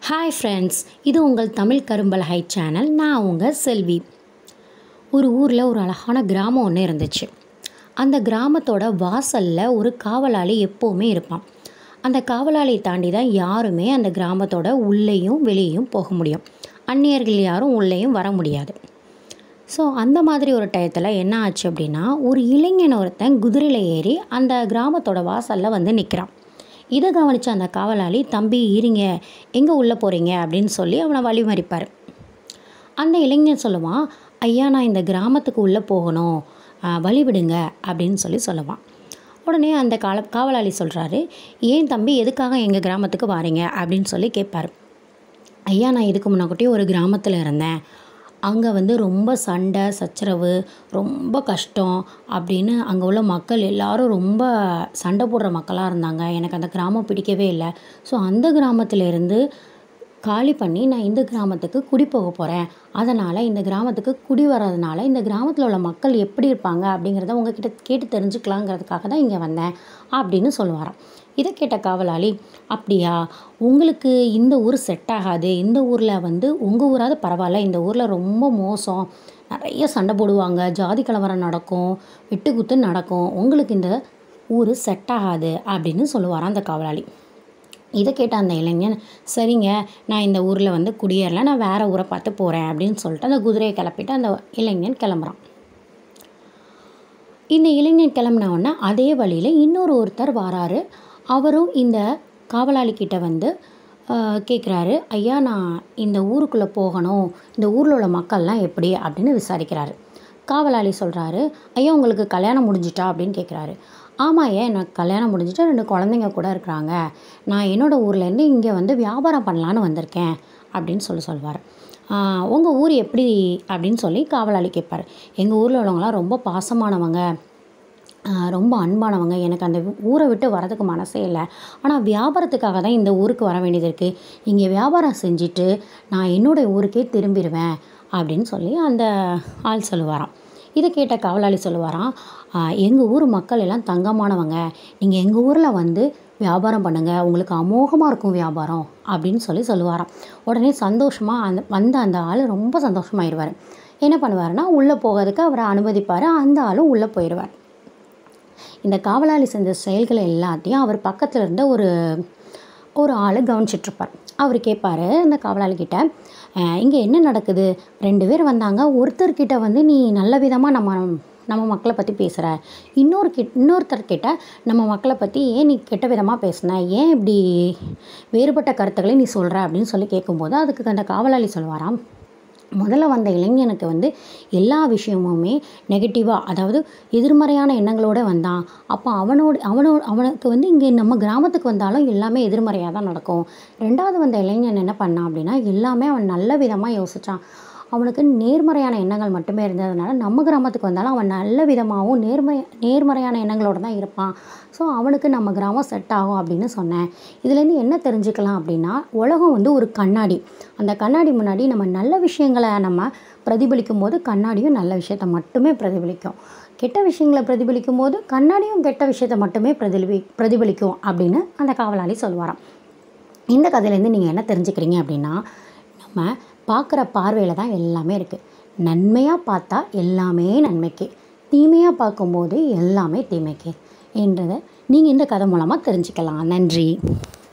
hi friends இது உங்கள் Tamil கரும்பல் high channel நான் உங்கள் செல்வி ஒரு ஊரில் ஒரு அழகான கிராமம் ஒன்று இருந்துச்சு அந்த கிராமத்தோட வாசலில் ஒரு காவலாளி எப்போவுமே இருப்பான் அந்த காவலாளியை தாண்டி தான் யாருமே அந்த கிராமத்தோட உள்ளேயும் வெளியேயும் போக முடியும் அந்நியர்கள் யாரும் உள்ளேயும் வர முடியாது ஸோ அந்த மாதிரி ஒரு டயத்தில் என்ன ஆச்சு அப்படின்னா ஒரு இளைஞன் ஒருத்தன் குதிரையில் ஏறி அந்த கிராமத்தோட வாசலில் வந்து நிற்கிறான் இதை கவனித்த அந்த காவலாளி தம்பி இருங்க எங்கே உள்ளே போகிறீங்க அப்படின்னு சொல்லி அவனை வழிமறிப்பார் அந்த இளைஞன் சொல்லுவான் ஐயா நான் இந்த கிராமத்துக்கு உள்ளே போகணும் ஆ, வழி விடுங்க அப்படின்னு சொல்லி சொல்லுவான் உடனே அந்த கால காவலாளி சொல்கிறாரு ஏன் தம்பி எதுக்காக எங்கள் கிராமத்துக்கு வாரீங்க அப்படின்னு சொல்லி கேட்பார் ஐயா நான் இதுக்கு முன்னாடி ஒரு கிராமத்தில் இருந்தேன் அங்கே வந்து ரொம்ப சண்டை சச்சரவு ரொம்ப கஷ்டம் அப்படின்னு அங்கே உள்ள மக்கள் எல்லாரும் ரொம்ப சண்டை போடுற மக்களாக இருந்தாங்க எனக்கு அந்த கிராமம் பிடிக்கவே இல்லை ஸோ அந்த கிராமத்துல இருந்து காலி பண்ணி நான் இந்த கிராமத்துக்கு குடி போக போகிறேன் அதனால் இந்த கிராமத்துக்கு குடி வர்றதுனால இந்த கிராமத்தில் உள்ள மக்கள் எப்படி இருப்பாங்க அப்படிங்கிறத உங்ககிட்ட கேட்டு தெரிஞ்சுக்கலாங்கிறதுக்காக தான் இங்கே வந்தேன் அப்படின்னு சொல்லுவாராம் இதை கேட்ட காவலாளி அப்படியா உங்களுக்கு இந்த ஊர் செட் ஆகாது இந்த ஊரில் வந்து உங்கள் ஊராவது பரவாயில்ல இந்த ஊரில் ரொம்ப மோசம் நிறைய சண்டை போடுவாங்க ஜாதி கலவரம் நடக்கும் வெட்டுக்குத்து நடக்கும் உங்களுக்கு இந்த ஊர் செட் ஆகாது அப்படின்னு சொல்லுவாராம் அந்த காவலாளி இதை கேட்ட அந்த இளைஞன் சரிங்க நான் இந்த ஊரில் வந்து குடியேறல நான் வேறு ஊரை பார்த்து போகிறேன் அப்படின்னு சொல்லிட்டு அந்த குதிரையை கிளப்பிட்டு அந்த இளைஞன் கிளம்புறான் இந்த இளைஞன் கிளம்புன உடனே அதே வழியில் இன்னொரு ஒருத்தர் வராரு அவரும் இந்த காவலாளி கிட்ட வந்து கேட்குறாரு ஐயா நான் இந்த ஊருக்குள்ளே போகணும் இந்த ஊரில் உள்ள மக்கள்லாம் எப்படி அப்படின்னு விசாரிக்கிறாரு காவலாளி சொல்கிறாரு ஐயா உங்களுக்கு கல்யாணம் முடிஞ்சிட்டா அப்படின்னு கேட்குறாரு ஆமாம் ஏன் எனக்கு கல்யாணம் முடிஞ்சிட்டு ரெண்டு குழந்தைங்க கூட இருக்கிறாங்க நான் என்னோடய ஊர்லேருந்து இங்கே வந்து வியாபாரம் பண்ணலான்னு வந்திருக்கேன் அப்படின்னு சொல்லி சொல்வார் உங்கள் ஊர் எப்படி அப்படின்னு சொல்லி காவலாளி கேட்பார் எங்கள் ஊரில் உள்ளவங்களாம் ரொம்ப பாசமானவங்க ஆஹ் ரொம்ப அன்பானவங்க எனக்கு அந்த ஊரை விட்டு வரதுக்கு மனசே இல்லை ஆனால் வியாபாரத்துக்காக தான் இந்த ஊருக்கு வர வேண்டியது இருக்குது இங்கே வியாபாரம் செஞ்சுட்டு நான் என்னோடய ஊருக்கே திரும்பிடுவேன் அப்படின்னு சொல்லி அந்த ஆள் சொல்லுவாராம் இதை கேட்ட காவலாளி சொல்லுவாராம் எங்கள் ஊர் மக்கள் எல்லாம் தங்கமானவங்க நீங்கள் எங்கள் ஊரில் வந்து வியாபாரம் பண்ணுங்கள் உங்களுக்கு அமோகமாக இருக்கும் வியாபாரம் அப்படின்னு சொல்லி சொல்லுவாராம் உடனே சந்தோஷமாக அந்த வந்த அந்த ஆள் ரொம்ப சந்தோஷமாயிடுவார் என்ன பண்ணுவாருன்னா உள்ளே போகிறதுக்கு அவரை அனுமதிப்பார் அந்த ஆளும் உள்ளே போயிடுவார் இந்த காவலாளி செஞ்ச செயல்கள் எல்லாத்தையும் அவர் பக்கத்தில் இருந்த ஒரு ஒரு ஆள் கவனிச்சிட்ருப்பார் அவர் கேட்பார் அந்த காவலாளி கிட்ட இங்கே என்ன நடக்குது ரெண்டு பேர் வந்தாங்க ஒருத்தர்கிட்ட வந்து நீ நல்ல விதமாக நம்ம நம்ம மக்களை பற்றி பேசுகிற இன்னொரு கிட் இன்னொருத்தர்கிட்ட நம்ம மக்களை பற்றி ஏன் நீ கெட்ட விதமாக பேசுன ஏன் இப்படி வேறுபட்ட கருத்துக்களை நீ சொல்கிற அப்படின்னு சொல்லி கேட்கும்போது அதுக்கு அந்த காவலாளி சொல்லுவாராம் முதல்ல வந்த இளைஞனுக்கு வந்து எல்லா விஷயமுமே நெகட்டிவாக அதாவது எதிர்மறையான எண்ணங்களோட வந்தான் அப்போ அவனோட அவனோட அவனுக்கு வந்து இங்கே நம்ம கிராமத்துக்கு வந்தாலும் எல்லாமே எதிர்மறையாக தான் நடக்கும் ரெண்டாவது வந்த இளைஞன் என்ன பண்ணான் அப்படின்னா எல்லாமே அவன் நல்ல விதமாக யோசித்தான் அவனுக்கு நேர்மறையான எண்ணங்கள் மட்டுமே இருந்ததுனால நம்ம கிராமத்துக்கு வந்தாலும் அவன் நல்ல விதமாகவும் நேர்மை நேர்மறையான எண்ணங்களோட தான் இருப்பான் ஸோ அவனுக்கு நம்ம கிராமம் செட் ஆகும் அப்படின்னு சொன்னேன் இதுலேருந்து என்ன தெரிஞ்சுக்கலாம் அப்படின்னா உலகம் வந்து ஒரு கண்ணாடி அந்த கண்ணாடி முன்னாடி நம்ம நல்ல விஷயங்களை நம்ம பிரதிபலிக்கும் போது கண்ணாடியும் நல்ல விஷயத்தை மட்டுமே பிரதிபலிக்கும் கெட்ட விஷயங்களை பிரதிபலிக்கும் போது கண்ணாடியும் கெட்ட விஷயத்தை மட்டுமே பிரதிபலி பிரதிபலிக்கும் அப்படின்னு அந்த காவலாளி சொல்லுவாராம் இந்த கதையிலேருந்து நீங்கள் என்ன தெரிஞ்சுக்கிறீங்க அப்படின்னா நம்ம பார்க்குற பார்வையில் தான் எல்லாமே இருக்குது நன்மையாக பார்த்தா எல்லாமே நன்மைக்கு தீமையாக பார்க்கும்போது எல்லாமே தீமைக்கு என்றதை நீங்கள் இந்த கதை மூலமாக தெரிஞ்சுக்கலாம் நன்றி